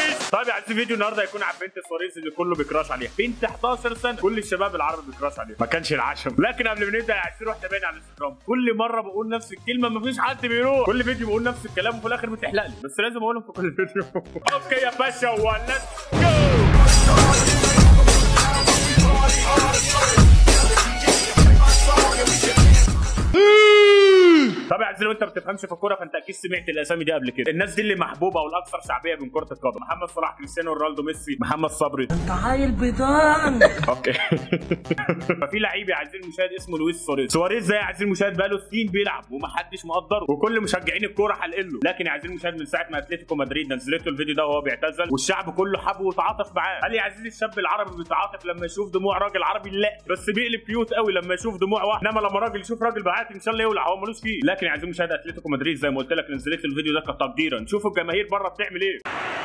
سواريز طيب يا عزيزي فيديو النهارده هيكون على بنت سواريز اللي كله بيكراش عليها بنت 11 سنه كل الشباب العربي بيكراش عليها ما كانش العشم لكن قبل ما نبدا يا عزيزي روح تابعني على الانستجرام كل مره بقول نفس الكلمه مفيش حد بيروح كل فيديو بقول نفس الكلام وفي الاخر بتحلق لي بس لازم اقولهم في كل فيديو اوكي يا باشا وليتس جو طب يا عزيزي لو انت ما بتفهمش في الكوره فانت اكيد سمعت الاسامي دي قبل كده الناس دي اللي محبوبه والاكثر شعبيه من كره القدم محمد صلاح كريستيانو رونالدو ميسي محمد صبري انت عيل بيضان اوكي ففي لعيب يا عزيزي المشاهد اسمه لويس سواريز سواريز ده يا عزيزي المشاهد بقاله سنين بيلعب ومحدش مقدره وكل مشجعين الكوره حلقين له لكن يا عزيزي المشاهد من ساعه ما اتلتيكو مدريد نزلته الفيديو ده وهو بيعتزل والشعب كله حبه وتعاطف معاه قال يا عزيزي الشاب العربي بيتعاطف لما يشوف دموع راجل عربي لا بس بيقلب كيوت قوي لما يشوف دموع واحد انما لما راجل يشوف راجل بعات ان شاء الله يولع هو ملوش فيه لكن يا عزيزي المشاهد اتلتيكو مدريد زي ما قلت لك نزلت الفيديو ده كتقديرا نشوف الجماهير بره بتعمل ايه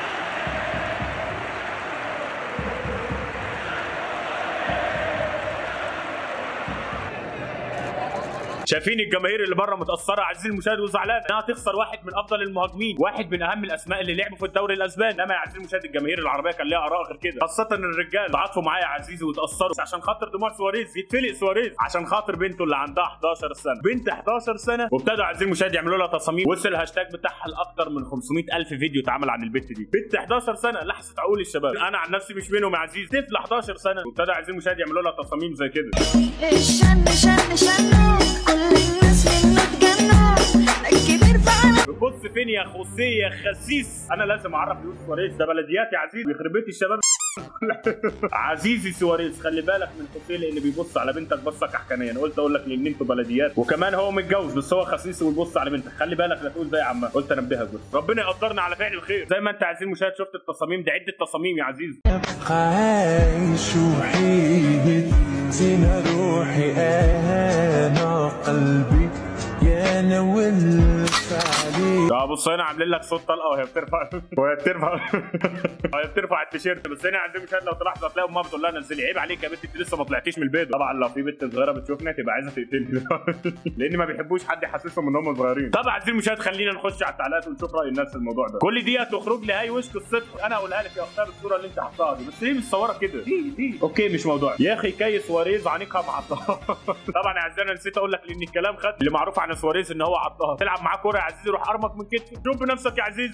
شايفين الجماهير اللي بره متاثره عزيزي المشاهد وزعلانه انها تخسر واحد من افضل المهاجمين واحد من اهم الاسماء اللي لعبوا في الدوري الاسباني انما يا عزيزي المشاهد الجماهير العربيه كان ليها اراء غير كده خاصه الرجال تعاطفوا معايا يا عزيزي وتاثروا عشان خاطر دموع سواريز يتفلق سواريز عشان خاطر بنته اللي عندها 11 سنه بنت 11 سنه وابتدوا عزيزي المشاهد يعملوا لها تصاميم وصل الهاشتاج بتاعها لاكثر من 500 الف فيديو اتعمل عن البنت دي بنت 11 سنه لحست عقول الشباب انا عن نفسي مش منهم يا عزيز طفل 11 سنه وابتدى عزيزي المشاهد يعملوا لها تصاميم زي كده الشن شن شنو كل الناس منه تجنوا الكبير فعلا بص فين يا خوسيه يا خسيس انا لازم اعرف لويس سواريز ده بلديات يا عزيز يخرب بيت الشباب عزيزي سواريز خلي بالك من خوسيه لان بيبص على بنتك بصه كحكانيه انا قلت اقول لك لان انتوا بلديات وكمان هو متجوز بس هو خسيس وبيبص على بنتك خلي بالك لا تقول زي عمها قلت انبهك بس ربنا يقدرنا على فعل الخير زي ما انت عزيزي المشاهد شفت التصاميم دي عده تصاميم يا عزيزي عايش وحيد زين روحي انا قلبي يا انا والفعلي اه بص هنا عاملين لك صوت طلقه وهي بترفع وهي بترفع وهي بترفع التيشيرت بس هنا عندي مشاهد لو تلاحظ هتلاقي امها بتقول لها نزلي عيب عليك يا بنت انت لسه ما طلعتيش من البيت طبعا لو في بنت صغيره بتشوفنا تبقى عايزه تقتلني لان ما بيحبوش حد يحسسهم ان هم صغيرين طبعا عايزين المشاهد خلينا نخش على التعليقات ونشوف راي الناس في الموضوع ده كل دي هتخرج لي هاي وش الصدق انا اقولها لك يا اختار الصوره اللي انت حطاها دي بس ليه متصوره كده دي دي اوكي مش موضوع يا اخي كي سواريز عنيقها معطاه طبعا يا عزيزي انا نسيت اقول لك لان الكلام خد اللي معروف عن سواريز ان هو عطاه تلعب معاه كوره يا عزيزي روح ارمك من كتفك شوف بنفسك يا عزيزي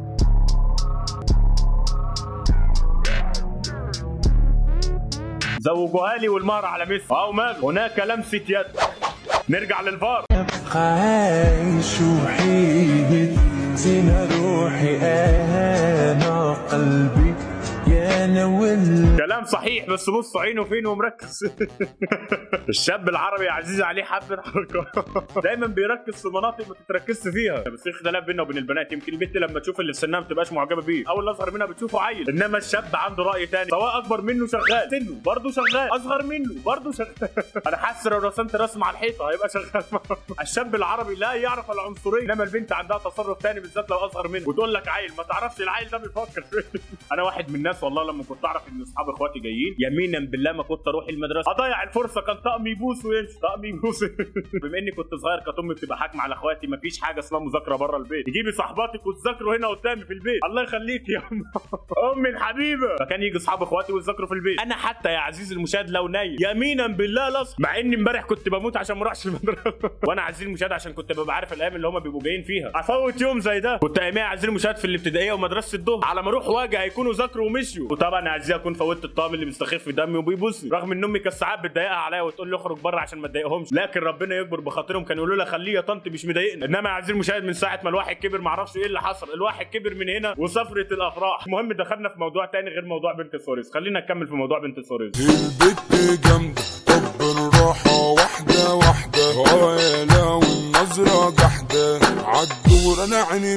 زوجوها لي والمهر على ميسي اه ماله هناك لمسه يد نرجع للفار عايش وحيد زين روحي انا قلبي يا انا وال كلام صحيح بس بص عينه فين ومركز الشاب العربي يا عزيزي عليه حبه حركه دايما بيركز في مناطق ما تتركزش فيها بس في اختلاف بيننا وبين البنات يمكن البنت لما تشوف اللي في سنها ما بتبقاش معجبه بيه اول اصغر منها بتشوفه عيل انما الشاب عنده راي تاني سواء اكبر منه شغال سنه برضه شغال اصغر منه برضه شغال انا حاسس لو رسمت رسم على الحيطه هيبقى شغال الشاب العربي لا يعرف العنصريه انما البنت عندها تصرف تاني بالذات لو اصغر منه وتقول لك عيل ما تعرفش العيل ده بيفكر فين انا واحد من الناس والله لما كنت اعرف ان اصحاب اخواتي جايين يمينا بالله ما كنت اروح المدرسه اضيع الفرصه كان طقم يبوس ويمشي طقم يبوس بما اني كنت صغير كانت امي بتبقى حاكمه على اخواتي ما فيش حاجه اسمها مذاكره بره البيت تجيبي صاحباتك وتذاكروا هنا قدامي في البيت الله يخليك يا ام امي الحبيبه فكان يجي اصحاب اخواتي ويذاكروا في البيت انا حتى يا عزيزي المشاهد لو نايم يمينا بالله لا أصحى. مع اني امبارح كنت بموت عشان ما اروحش المدرسه وانا عزيزي المشاهد عشان كنت ببقى عارف الايام اللي هم بيبقوا جايين فيها افوت يوم زي ده كنت اياميها عزيزي المشاهد في الابتدائيه ومدرسه الظهر على ما اروح واجي هيكونوا ذاكروا ومشيوا وطبعا يا عزيزي اكون فوتت الطعم اللي بيستخف دمي وبيبوسني رغم ان امي كانت ساعات بتضايقها عليا وتقول لي اخرج بره عشان ما تضايقهمش لكن ربنا يكبر بخاطرهم كانوا يقولوا لها خليه يا طنط مش مضايقنا انما يا عزيزي المشاهد من ساعه ما الواحد كبر ما اعرفش ايه اللي حصل الواحد كبر من هنا وسفره الافراح المهم دخلنا في موضوع تاني غير موضوع بنت سوريس خلينا نكمل في موضوع بنت سوريس البت جامدة طب بالراحة واحدة واحدة اه يا لو النظرة جحدة عالدور انا عيني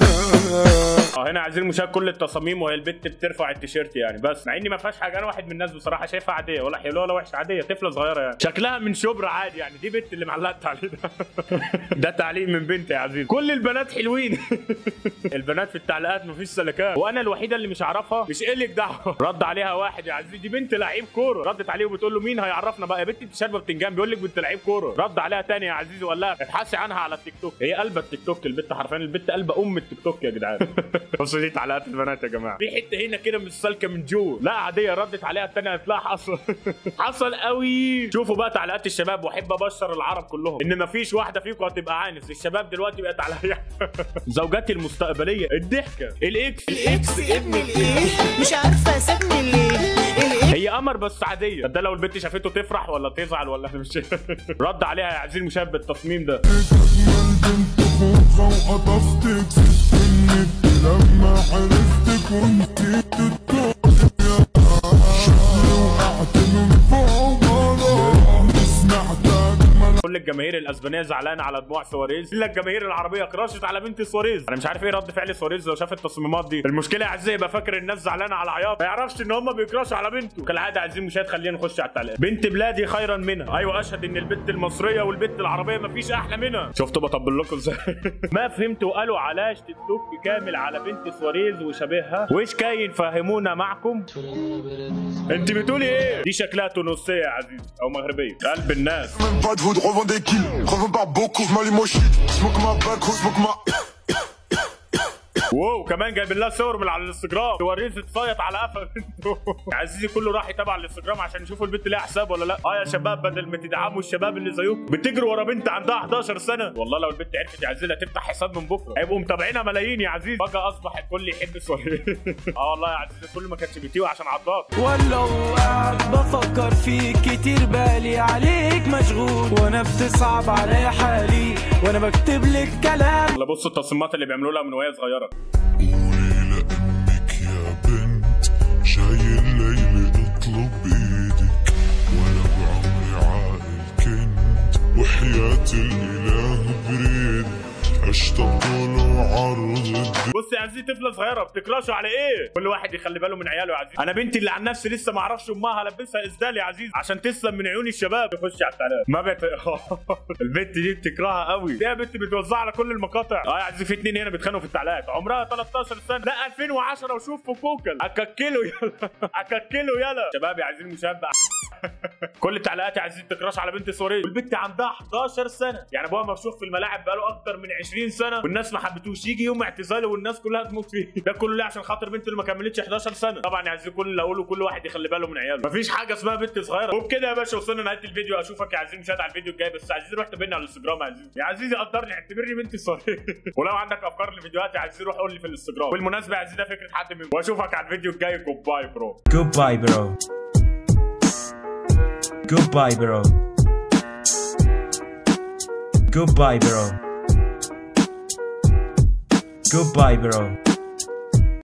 منها اه هنا عايزين المشاهد كل التصاميم وهي البت بترفع التيشيرت يعني بس مع اني ما فيهاش حاجه انا واحد من الناس بصراحه شايفها عاديه ولا حلوه ولا وحشه عاديه طفله صغيره يعني شكلها من شبرا عادي يعني دي بنت اللي معلقه التعليق ده ده تعليق من بنت يا عزيز كل البنات حلوين البنات في التعليقات مفيش سلكان وانا الوحيده اللي مش عارفها مش قلك دعوه رد عليها واحد يا عزيز دي بنت لعيب كوره ردت عليه وبتقول له مين هيعرفنا بقى يا بنت انت شاربه بتنجان بيقول لك بنت لعيب كوره رد عليها تاني يا عزيز وقال لها ابحثي عنها على التيك توك هي قلبه التيك توك البت حرفيا البت قلبه ام التيك توك يا جدعان بصوا دي تعليقات البنات يا جماعه في حته هنا كده مش سالكه من جوه لا عاديه ردت عليها الثانيه قالت لها حصل حصل قوي شوفوا بقى تعليقات الشباب واحب ابشر العرب كلهم ان مفيش واحده فيكم هتبقى عانس الشباب دلوقتي بقت عليا زوجاتي المستقبليه الضحكه الاكس الاكس ابن الايه مش عارفه سابني ليه الايه هي قمر بس عاديه ده لو البنت شافته تفرح ولا تزعل ولا انا مش رد عليها يا عزيزي المشاهد بالتصميم ده خوخة وقطفتك في النت لما عرفتك وانت تتوقع وقعت من فوق غرام سمعتك ملا كل الجماهير الاسبانيه زعلانه على دموع سواريز الا الجماهير العربيه كراشت على بنت سواريز انا مش عارف ايه رد فعل سواريز لو شاف التصميمات دي المشكله يا عزيزي يبقى فاكر الناس زعلانه على عياط ما يعرفش ان هم بيكراشوا على بنته كالعاده عايزين مشاهد خلينا نخش على التعليقات بنت بلادي خيرا منها ايوه اشهد ان البنت المصريه والبنت العربيه مفيش احلى منها شفتوا بطبل لكم ازاي ما فهمتوا قالوا علاش تيك توك كامل على بنت سواريز وشبهها وش كاين فهمونا معكم انت بتقولي ايه دي شكلها تونسيه يا عزيزي او مغربيه قلب الناس Même pas de vous de revendre des kills Revends pas beaucoup, je m'allume au shit Smoke ma back, smoke ma واو كمان جايبين لها صور من على الانستجرام سواريز اتصيط على قفا بنته يا عزيزي كله راح يتابع الانستجرام عشان يشوفوا البنت ليها حساب ولا لا اه يا شباب بدل ما تدعموا الشباب اللي زيكم بتجروا ورا بنت عندها 11 سنه والله لو البنت عرفت يا عزيزي تفتح حساب من بكره هيبقوا متابعينها ملايين يا عزيزي فجاه اصبح الكل يحب سواريز اه والله يا عزيزي كل ما كانتش بتيوي عشان عضات ولو قاعد بفكر فيك كتير بالي عليك مشغول وانا بتصعب عليا حالي وانا بكتب لك كلام ولا بصوا التصميمات اللي بيعملوا لها من وهي صغيره قولي لأمك يا بنت شايل ليلي اطلب بإيدك وأنا بعمري عاقل كنت وحياة الإله بريد أشتاق له عرض الدنيا بص يا عزيزي طفله صغيره بتكراشوا على ايه؟ كل واحد يخلي باله من عياله يا عزيزي انا بنتي اللي عن نفسي لسه ما اعرفش امها هلبسها اسدال يا عزيزي عشان تسلم من عيون الشباب تخش على التعليقات ما بت... البنت دي بتكرهها قوي دي بنت بتوزع على كل المقاطع اه يا عزيزي في اتنين هنا بيتخانقوا في التعليقات عمرها 13 سنه لا 2010 وشوف في كوكل اككله يلا اككله يلا شباب يا عزيزي المشاهد بقى كل التعليقات يا عزيزي بتكراش على بنت سوريه والبنت عندها 11 سنه يعني ابوها مفشوخ في الملاعب بقاله اكتر من 20 سنه والناس ما حبتوش يجي يوم اعتزاله والناس كلها تموت فيه ده كله ليه عشان خاطر بنت اللي ما كملتش 11 سنه طبعا يا عزيزي كل اللي اقوله كل واحد يخلي باله من عياله مفيش حاجه اسمها بنت صغيره وبكده يا باشا وصلنا نهايه الفيديو اشوفك يا عزيزي مشاهد على الفيديو الجاي بس يا عزيزي روح تابعني على الانستجرام يا عزيزي يا عزيزي قدرني اعتبرني بنت صغيره ولو عندك افكار لفيديوهات يا عزيزي روح قول لي في الانستجرام بالمناسبه يا عزيزي ده فكره حد منكم واشوفك على الفيديو الجاي جود باي برو Goodbye bro Goodbye bro Goodbye bro Goodbye bro